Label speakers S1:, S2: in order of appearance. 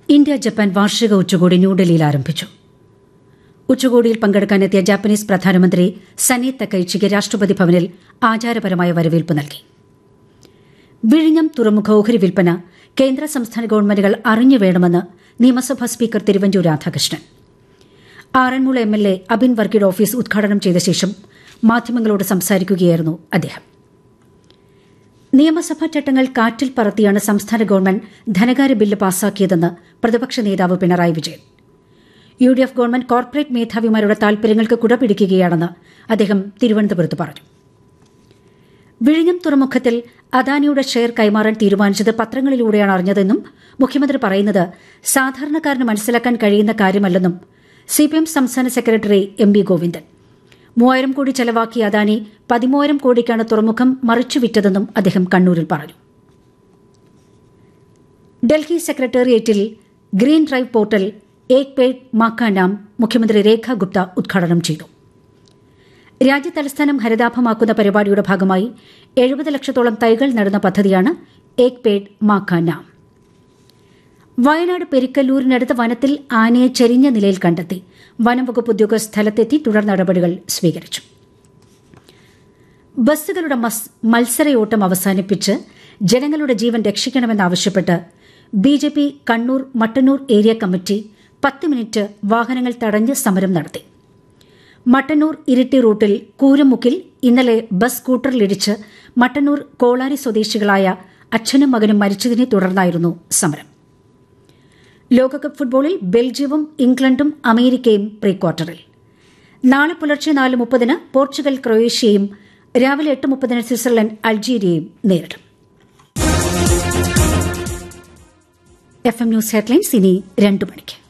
S1: India Japan വാർഷിക ഉച്ചകോടി ന്യൂഡൽഹിയിൽ ആരംഭിച്ചു ഉച്ചകോടിയിൽ പങ്കെടുക്കാനെത്തിയ ജാപ്പനീസ് പ്രധാനമന്ത്രി സനി തക്കൈച്ചിക്ക് രാഷ്ട്രപതി ഭവനിൽ ആചാരപരമായ വരവേൽപ്പ് നൽകി വിഴിഞ്ഞം തുറമുഖ ഓഹരി വിൽപ്പന കേന്ദ്ര സംസ്ഥാന ഗവൺമെന്റുകൾ അറിഞ്ഞു വേണമെന്ന് നിയമസഭാ speaker Thiruvanchoor Radhakrishnan Aranmula M L A Abin വർഗീഡ് ഓഫീസ് ഉദ്ഘാടനം ചെയ്ത ശേഷം മാധ്യമങ്ങളോട് സംസാരിക്കുകയായിരുന്നു അദ്ദേഹം നിയമസഭാ ചട്ടങ്ങൾ കാറ്റിൽ പറത്തിയാണ് സംസ്ഥാന ഗവൺമെന്റ് ധനകാര്യ ബില്ല് പാസാക്കിയതെന്ന് പ്രതിപക്ഷ നേതാവ് Pinarayi Vijayan U D F government corporate മേധാവിമാരുടെ താൽപര്യങ്ങൾക്ക് കുടപിടിക്കുകയാണെന്ന് അദ്ദേഹം തിരുവനന്തപുരത്ത് പറഞ്ഞു വിഴിഞ്ഞം തുറമുഖത്തിൽ അദാനിയുടെ ഷെയർ കൈമാറാൻ തീരുമാനിച്ചത് പത്രങ്ങളിലൂടെയാണ് അറിഞ്ഞതെന്നും മുഖ്യമന്ത്രി പറയുന്നത് സാധാരണക്കാരന് മനസ്സിലാക്കാൻ കഴിയുന്ന കാര്യമല്ലെന്നും സിപിഎം സംസ്ഥാന സെക്രട്ടറി എം വി ഗോവിന്ദൻ മൂവായിരം കോടി ചെലവാക്കിയ അദാനി പതിമൂവായിരം കോടിക്കാണ് തുറമുഖം മറിച്ചുവിറ്റതെന്നും അദ്ദേഹം കണ്ണൂരിൽ പറഞ്ഞു ഡൽഹി സെക്രട്ടേറിയറ്റിൽ green drive portal Ek Ped Maa Ka Naam മുഖ്യമന്ത്രി രേഖ ഗുപ്ത ഉദ്ഘാടനം ചെയ്തു രാജ്യതലസ്ഥാനം ഹരിതാഭമാക്കുന്ന പരിപാടിയുടെ ഭാഗമായി എഴുപത് ലക്ഷത്തോളം തൈകൾ നടുന്ന പദ്ധതിയാണ് ഏക് പേഡ് മാക്കാ നാം വയനാട് പെരിക്കല്ലൂരിനടുത്ത വനത്തിൽ ആനയെ ചെരിഞ്ഞ നിലയിൽ കണ്ടെത്തി വനംവകുപ്പ് ഉദ്യോഗസ്ഥർ സ്ഥലത്തെത്തി തുടർ നടപടികൾ സ്വീകരിച്ചു ബസ്സുകളുടെ മത്സരയോട്ടം അവസാനിപ്പിച്ച് ജനങ്ങളുടെ ജീവൻ രക്ഷിക്കണമെന്നാവശ്യപ്പെട്ട് B J P Kannur Mattannur area committee പത്ത് മിനിറ്റ് വാഹനങ്ങൾ തടഞ്ഞ് സമരം നടത്തി മട്ടന്നൂർ ഇരിട്ടി റൂട്ടിൽ കൂരമുക്കിൽ ഇന്നലെ ബസ് സ്കൂട്ടറിലിടിച്ച് മട്ടന്നൂർ കോളാരി സ്വദേശികളായ അച്ഛനും മകനും മരിച്ചതിനെ തുടർന്നായിരുന്നു സമരം ലോകകപ്പ് ഫുട്ബോളിൽ ബെൽജിയവും ഇംഗ്ലണ്ടും അമേരിക്കയും പ്രീ ക്വാർട്ടറിൽ നാളെ പുലർച്ചെ നാല് മുപ്പതിന് പോർച്ചുഗൽ ക്രൊയേഷ്യയും രാവിലെ എട്ട് മുപ്പതിന് സ്വിറ്റ്സർലൻഡ് അൾജീരിയയും നേരിടും എഫ് എം ന്യൂസ് ഹെഡ്ലൈൻസ് ഇനി രണ്ടു മണിക്ക്